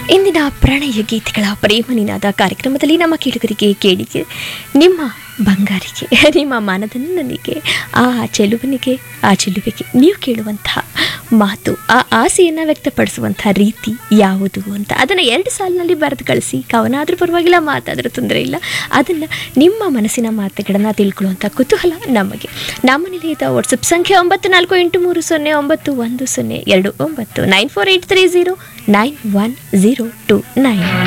ಇಂದಿನ ಪ್ರಣಯ ಗೀತೆಗಳ ಪ್ರೇಮ ನಿನಾದ ಕಾರ್ಯಕ್ರಮದಲ್ಲಿ ನಮ್ಮ ಕೇಳುಗರಿಗೆ ಕೇಳಿಗೆ ನಿಮ್ಮ ಬಂಗಾರಿಗೆ ನಿಮ್ಮ ಮನದನ್ನನಿಗೆ ಆ ಚೆಲುವನಿಗೆ ಆ ಚೆಲುವಿಗೆ ನೀವು ಕೇಳುವಂತಹ ಮಾತು ಆ ಆಸೆಯನ್ನು ವ್ಯಕ್ತಪಡಿಸುವಂಥ ರೀತಿ ಯಾವುದು ಅಂತ ಅದನ್ನು ಎರಡು ಸಾಲಿನಲ್ಲಿ ಬರೆದು ಕಳಿಸಿ ಕವನ ಆದರೂ ಪರವಾಗಿಲ್ಲ ಮಾತಾದರೂ ತೊಂದರೆ ಇಲ್ಲ ಅದನ್ನು ನಿಮ್ಮ ಮನಸ್ಸಿನ ಮಾತುಗಳನ್ನು ತಿಳ್ಕೊಳ್ಳುವಂಥ ಕುತೂಹಲ ನಮಗೆ ನಮ್ಮ ನಿಲಯದ ವಾಟ್ಸಪ್ ಸಂಖ್ಯೆ ಒಂಬತ್ತು ನಾಲ್ಕು ಎಂಟು ಮೂರು ಸೊನ್ನೆ ಒಂಬತ್ತು ಒಂದು ಸೊನ್ನೆ ಎರಡು ಒಂಬತ್ತು nine four eight three zero nine one zero two nine